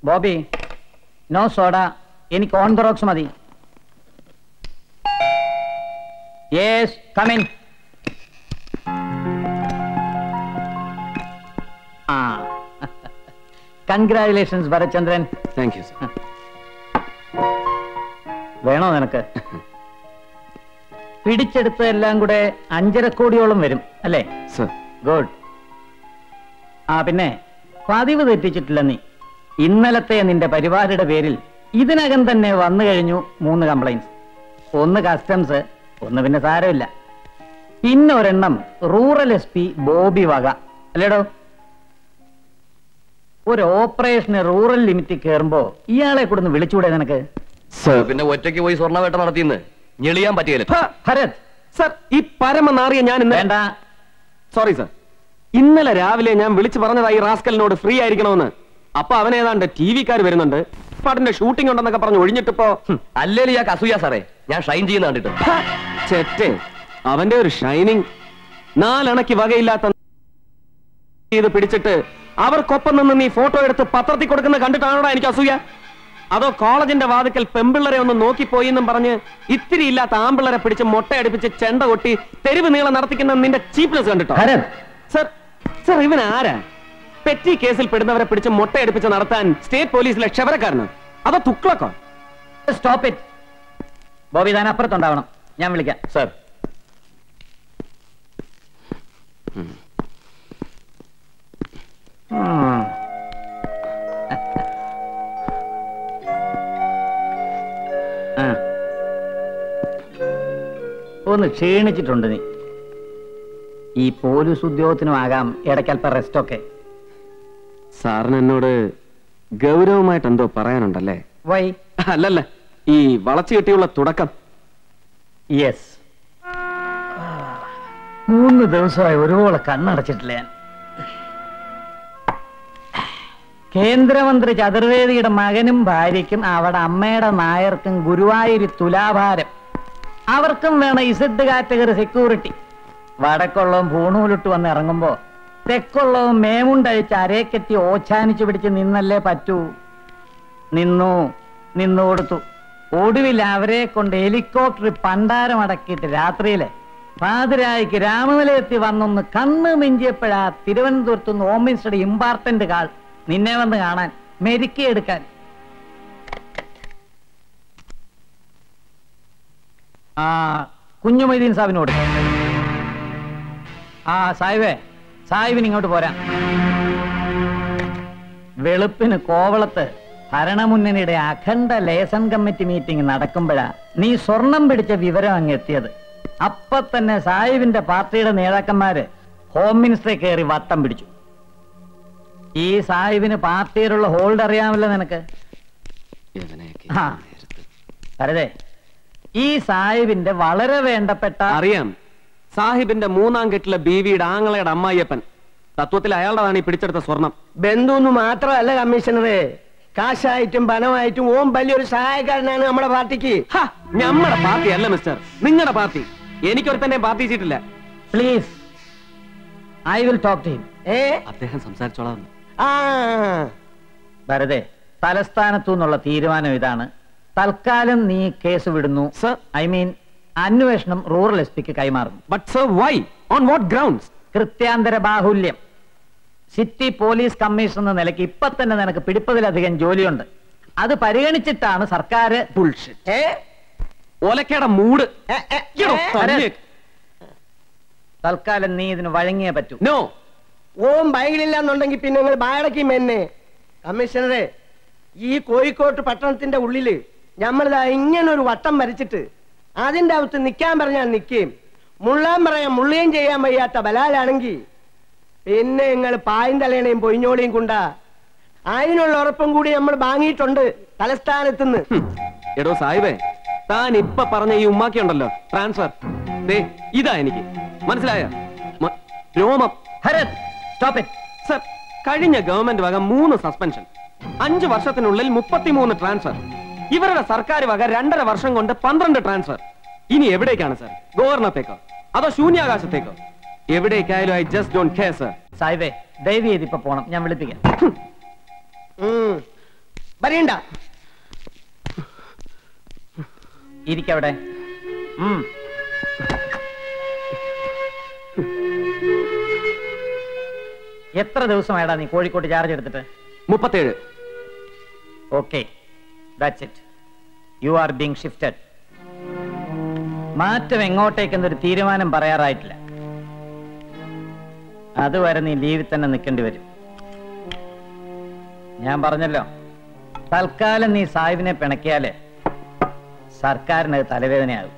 Bobby no soda എനിക്ക് on the rocks മതി yes come in ആ congratulations Bharathchandran thank you sir വേണോ നിനക്ക് പിടിച്ചെടുത്തതെല്ലാം കൂടെ അഞ്ചര കോടിയോളം വരും അല്ലേ സർ ഗുഡ് ആ പിന്നെ പതിവ് തെറ്റിച്ചിട്ടില്ല നീ ഇന്നലത്തെ നിന്റെ പരിപാടിയുടെ പേരിൽ ഇതിനകം തന്നെ വന്നു കഴിഞ്ഞു മൂന്ന് കംപ്ലൈൻസ് ഒന്ന് കസ്റ്റംസ് ഒന്ന് പിന്നെ സാരമില്ല പിന്നെ ഒരെണ്ണം റൂറൽ എസ് പി ബോബി വക അല്ലേടോ ഒരു ഓപ്പറേഷന് റൂറൽ ലിമിറ്റിൽ കയറുമ്പോ ഇയാളെ കൂടെ ഒന്ന് വിളിച്ചുകൂടെ നിനക്ക് സർ പിന്നെ ഒറ്റയ്ക്ക് പോയി സ്വർണ്ണവേട്ട നടത്തിയെന്ന് ഞെളിയാൻ പറ്റിയല്ലോ ഭരത് സർ ഈ പരമനാറിയ ഞാൻ ഇന്ന് വേണ്ട സോറി സർ ഇന്നലെ രാവിലെ ഞാൻ വിളിച്ചു പറഞ്ഞതായി റാസ്കലിനോട് ഫ്രീ ആയിരിക്കണമെന്ന് അപ്പൊ അവൻ ഏതാണ്ട് ടി വിക്കാർ വരുന്നുണ്ട് പടന്റെ ഷൂട്ടിംഗ് ഉണ്ടെന്നൊക്കെ പറഞ്ഞ് ഒഴിഞ്ഞിട്ടിപ്പോ ഹും, അല്ലേലും ഞാൻ അസൂയ സാറേ ഞാൻ ഷൈൻ ചെയ്യുന്ന കണ്ടിട്ട് ഹ, ചെറ്റെ അവന്റെ ഒരു ഷൈനിങ് നാലണയ്ക്ക് വകയില്ലാത്ത ഇത് പിടിച്ചിട്ട് അവർക്കൊപ്പം നിന്ന് നീ ഫോട്ടോ എടുത്ത് പത്രത്തിൽ കൊടുക്കുന്ന കണ്ടിട്ടാണോടാ എനിക്ക് അസൂയ അതോ കോളേജിന്റെ വാതിക്കൽ പെമ്പിള്ളരെ ഒന്ന് നോക്കിപ്പോയി എന്നും പറഞ്ഞ് ഇത്തിരി ഇല്ലാത്ത ആമ്പിള്ളരെ പിടിച്ച് മുട്ടയടിപ്പിച്ച് ചെണ്ട കൊട്ടി തെരുവ് നീളം നടത്തിക്കുന്ന നിന്റെ ചീപ്നെസ് കണ്ടിട്ടോ ഭരത് സർ സർ ഇവൻ ആരാ പെറ്റി കേസിൽ പെടുന്നവരെ പിടിച്ച് മുട്ടയടിപ്പിച്ച് നടത്താൻ സ്റ്റേറ്റ് പോലീസിലെ ക്ഷവരക്കാരന് അതോ തുക്ലക്കോ സ്റ്റോപ്പ് ഇറ്റ് ബോബി താൻ അപ്പുറത്തുണ്ടാവണം ഞാൻ വിളിക്കാം സാർ ഉം. ആ. ഒന്ന് ക്ഷീണിച്ചിട്ടുണ്ട് നീ ഈ പോലീസ് ഉദ്യോഗത്തിനും ആകാം ഇടയ്ക്കൽപ്പ റെസ്റ്റ് ഒക്കെ സാറിന് എന്നോട് ഗൗരവമായിട്ട് എന്തോ പറയാനുണ്ടല്ലേ വൈ അല്ലല്ല ഈ വളച്ചു കെട്ടിയുള്ള തുടക്കം യെസ് മൂന്ന് ദിവസമായി ഒരുപോലെ കണ്ണടച്ചിട്ടില്ല ഞാൻ കേന്ദ്രമന്ത്രി ചതുർവേദിയുടെ മകനും ഭാര്യയ്ക്കും അവിടെ അമ്മയുടെ നായർക്കും ഗുരുവായൂർ തുലാഭാരം അവർക്കും വേണം ഇസഡ് കാറ്റഗറി സെക്യൂരിറ്റി വടക്കുള്ളവും പൂണൂലിട്ട് വന്ന് ഇറങ്ങുമ്പോ തെക്കുള്ളവും മേമുണ്ടഴിച്ച് അരേക്കെത്തി ഓച്ചാനിച്ചു പിടിച്ച് നിന്നല്ലേ പറ്റൂ നിന്നു നിന്നു കൊടുത്തു ഒടുവിൽ അവരെ കൊണ്ട് ഹെലികോപ്റ്റർ പണ്ടാരം അടക്കിയിട്ട് രാത്രിയിലെ പാതിരായിക്ക് രാമനിലയെത്തി വന്നൊന്ന് കണ്ണ് മിഞ്ചിയപ്പോഴാ തിരുവനന്തപുരത്ത് നിന്ന് ഹോം മിനിസ്റ്ററുടെ ഇമ്പാർട്ടന്റ് കാൾ നിന്നെ വന്ന് കാണാൻ മെരുക്കിയെടുക്കാൻ ആ കുഞ്ഞുമൊയ്തീൻ സാഹിബിനോട് ആ സാഹിബേ സാഹിബിന് ഇങ്ങോട്ട് പോരാ വെളുപ്പിന് കോവളത്ത് ഭരണമുന്നണിയുടെ അഖണ്ഡ ലേസൺ കമ്മിറ്റി മീറ്റിംഗ് നടക്കുമ്പോഴാ നീ സ്വർണം പിടിച്ച വിവരം അങ്ങ് എത്തിയത് അപ്പൊ തന്നെ സാഹിബിന്റെ പാർട്ടിയുടെ നേതാക്കന്മാര് ഹോം മിനിസ്റ്ററെ കയറി വട്ടം പിടിച്ചു ഈ സാഹിബിന് പാർട്ടിയിലുള്ള ഹോൾഡ് അറിയാമല്ലോ നിനക്ക് ആ അരതെ ഈ സാഹിബിന്റെ വളരെ വേണ്ടപ്പെട്ട അറിയാം സാഹിബിന്റെ മൂന്നാം കെട്ടിലെ ബീവിയുടെ ആങ്ങളയുടെ അമ്മായിയപ്പൻ തത്വത്തിൽ അയാളുടെതാണ് ഈ പിടിച്ചെടുത്ത സ്വർണം ബന്ധുന്ന് മാത്രമല്ല കമ്മീഷണറെ കാശായിട്ടും പണമായിട്ടും ഓം വലിയൊരു സഹായക്കാരനാണ് നമ്മുടെ പാർട്ടിക്ക് ഹ, ഞമ്മടെ പാർട്ടി അല്ല മിസ്റ്റർ നിങ്ങളുടെ പാർട്ടി എനിക്കൊരുത്തന്നെ പാർട്ടി ചെയ്തിട്ടില്ല please I will talk to him ഏ അദ്ദേഹം സംസാരിച്ചോളാം ആ ഭരതേ തലസ്ഥാനത്തു നിന്നുള്ള തീരുമാനം ഇതാണ് തൽക്കാലം നീ കേസ് വിടുന്നു Sir. ഐ മീൻ അന്വേഷണം റൂറൽ എസ് പിക്ക് കൈമാറുന്നു but sir why on what grounds കൃത്യാന്തര ബാഹുല്യം സിറ്റി പോലീസ് കമ്മീഷണർ എന്ന നിലയ്ക്ക് ഇപ്പൊ തന്നെ നിനക്ക് പിടിപ്പതിലധികം ജോലിയുണ്ട് അത് പരിഗണിച്ചിട്ടാണ് സർക്കാർ ഏ ഓലക്കയുടെ മൂട് ഏ, ഏ, ഇയ്യോ, ഏ. തന്നെ. തൽക്കാലം നീ ഇതിന് വഴങ്ങിയേ പറ്റൂ നോ ഓം ബൈക്കിലില്ല എന്നുണ്ടെങ്കിൽ പിന്നെ നിങ്ങൾ ബാടക്കും എന്നെ കമ്മീഷണറെ ഈ കോഴിക്കോട്ട് പട്ടണത്തിന്റെ ഉള്ളില് നമ്മളിതാ ഇങ്ങനെ ഒരു വട്ടം വരച്ചിട്ട് അതിന്റെ അകത്ത് നിൽക്കാൻ പറഞ്ഞാൽ നിൽക്കുകയും മുള്ളാൻ പറയാൻ മുള്ളുകയും ചെയ്യാൻ വയ്യാത്ത ബലാലാണെങ്കിൽ പിന്നെ നിങ്ങൾ പായും തലേണയും പൊയിഞ്ഞോളിയും കൊണ്ടാ അതിനുള്ള ഉറപ്പും കൂടി നമ്മൾ വാങ്ങിയിട്ടുണ്ട് തലസ്ഥാനത്തുനിന്ന് ഹും. എടോ സാഹിബേ താൻ ഇപ്പൊ പറഞ്ഞ ഈ ഉമ്മാക്കി ഉണ്ടല്ലോ ട്രാൻസ്ഫർ ദേ ഇതാ എനിക്ക് മനസ്സിലായ രോമം ഭരത് സ്റ്റോപ്പ് ഇറ്റ് സർ കഴിഞ്ഞ ഗവൺമെന്റ് വക മൂന്ന് സസ്പെൻഷൻ അഞ്ചു വർഷത്തിനുള്ളിൽ മുപ്പത്തിമൂന്ന് ട്രാൻസ്ഫർ ഇവരുടെ സർക്കാർ വക രണ്ടര വർഷം കൊണ്ട് പന്ത്രണ്ട് ട്രാൻസ്ഫർ ഇനി എവിടേക്കാണ് സർ ഗവർണത്തേക്കോ അതോ ശൂന്യാകാശത്തേക്കോ എവിടേക്കായാലും I just don't care sir സാഹിബേ ദയവ് ചെയ്ത് ഇപ്പൊ പോണം ഞാൻ വിളിപ്പിക്കാം ഉം. വരണ്ട ഇരിക്കവിടെ ഉം. എത്ര ദിവസമായിടാ നീ കോഴിക്കോട് ചാർജ് എടുത്തിട്ട് മുപ്പത്തേഴ് okay that's it you are being shifted മാറ്റം എങ്ങോട്ടേക്കെന്നൊരു തീരുമാനം പറയാറായിട്ടില്ല അതുവരെ നീ ലീവിൽ തന്നെ നിൽക്കേണ്ടി വരും ഞാൻ പറഞ്ഞല്ലോ തൽക്കാലം നീ സാഹിബിനെ പിണക്കിയാല് സർക്കാരിന് അത് തലവേദനയാകും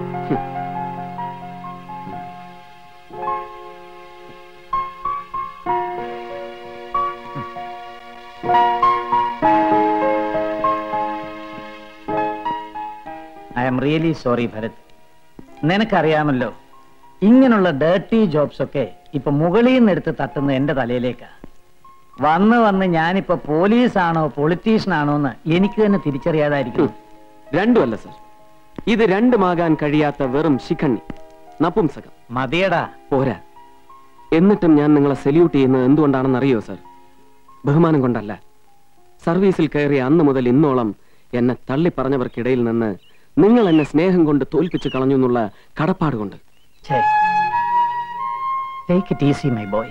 I'm really sorry Bharath നിനക്കറിയാമല്ലോ ഇങ്ങനെയുള്ള ഡേർട്ടി ജോബ്സ് ഒക്കെ ഇപ്പൊ മുകളിൽ നിന്ന് എടുത്ത് തട്ടുന്ന എന്റെ തലയിലേക്കാ വന്ന് വന്ന് ഞാനിപ്പോ പോലീസാണോ പൊളിറ്റീഷ്യനാണോ എന്ന് എനിക്ക് തന്നെ തിരിച്ചറിയാതായിരിക്കും രണ്ടുമല്ല സർ ഇത് രണ്ടുമാകാൻ കഴിയാത്ത വെറും ശിഖണ്ണി നപുംസകം മതിയടാ പോരാ എന്നിട്ടും ഞാൻ നിങ്ങളെ സല്യൂട്ട് ചെയ്യുന്നത് എന്തുകൊണ്ടാണെന്ന് അറിയോ സർ ബഹുമാനം കൊണ്ടല്ല സർവീസിൽ കയറിയ അന്ന് മുതൽ ഇന്നോളം എന്നെ തള്ളിപ്പറഞ്ഞവർക്കിടയിൽ നിന്ന് നിങ്ങൾ എന്നെ സ്നേഹം കൊണ്ട് തോൽപ്പിച്ചു കളഞ്ഞു എന്നുള്ള കടപ്പാട് കൊണ്ട് take it easy my boy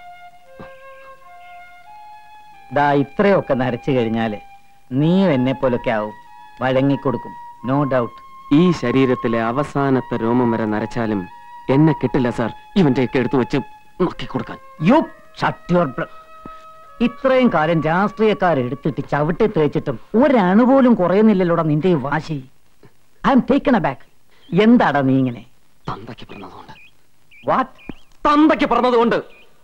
ദാ ഇത്രയൊക്കെ നരച്ചു കഴിഞ്ഞാല് നീയും എന്നെ പോലൊക്കെ ആവും വഴങ്ങിക്കൊടുക്കും നോ ഡൗട്ട് ഈ ശരീരത്തിലെ അവസാനത്തെ രോമം വരെ നരച്ചാലും എന്നെ കിട്ടില്ല സാർ ഇവന്റെയൊക്കെ എടുത്തു വെച്ച് നോക്കിക്കൊടുക്കാൻ യു ഷട്ട് യുവർ ഇത്രയും കാലം രാഷ്ട്രീയക്കാർ എടുത്തിട്ട് ചവിട്ടി തേച്ചിട്ടും ഒരണു പോലും കുറയുന്നില്ലല്ലോടാ നിന്റെ ഈ വാശി I'm taken a back എന്താടാ നീ ഇങ്ങനെ തന്തയ്ക്ക് പറഞ്ഞതുകൊണ്ട് വാട്ട് തന്തയ്ക്ക് പറഞ്ഞതുകൊണ്ട്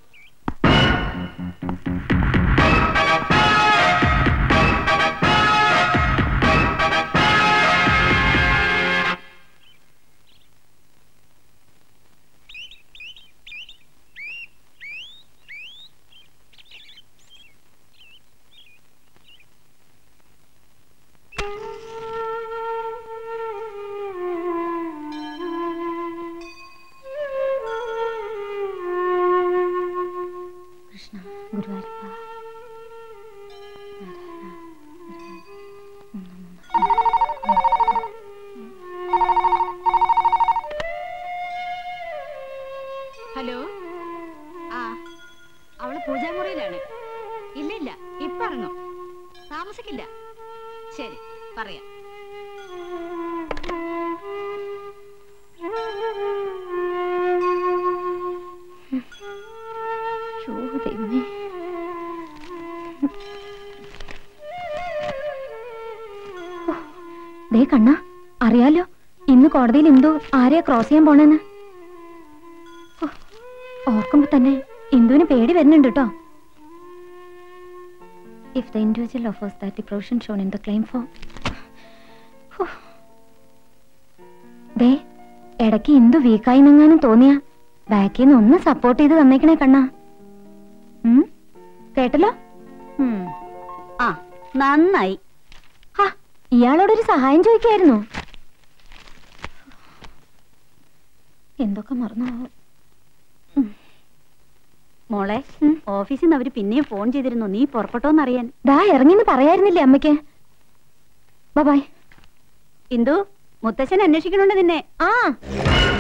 കൃഷ്ണ ഗുരുവായൂരപ്പ ഹലോ ആ അവള് പൂജാമുറിയിലാണ് ഇല്ല ഇല്ല ഇപ്പൊ ഇറങ്ങും താമസിക്കില്ല ശരി പറയാം ഷോ ദൈവമേ ദേ കണ്ണ അറിയാലോ ഇന്ന് കോടതിയിൽ ഇന്ദു ആരെയാ ക്രോസ് ചെയ്യാൻ പോണെന്ന് ഹോ, ഓർക്കുമ്പോ തന്നെ ഇന്ദുവിന് പേടി വരുന്നുണ്ട് കേട്ടോ if the individual offers that the provision shown in the claim form ദേ ഇടയ്ക്ക് ഇന്ദു വീക്കായി നിങ്ങാനും തോന്നിയ ബാക്കിൽ നിന്ന് ഒന്ന് സപ്പോർട്ട് ചെയ്ത് തന്നേക്കണേ കണ്ണാ ഉം? കേട്ടല്ലോ ഉം. ആ നന്നായി ഹാ, ഇയാളോടൊരു സഹായം ചോദിക്കായിരുന്നു എന്തൊക്കെ മറന്നു മോളെ ഓഫീസിൽ നിന്ന് അവര് പിന്നെയും ഫോൺ ചെയ്തിരുന്നു നീ പുറപ്പെട്ടോന്നറിയാൻ ദാ ഇറങ്ങിന്ന് പറയായിരുന്നില്ലേ അമ്മയ്ക്ക് ബൈ ഇന്ദു മുത്തച്ഛൻ അന്വേഷിക്കണുണ്ട് നിന്നെ ആ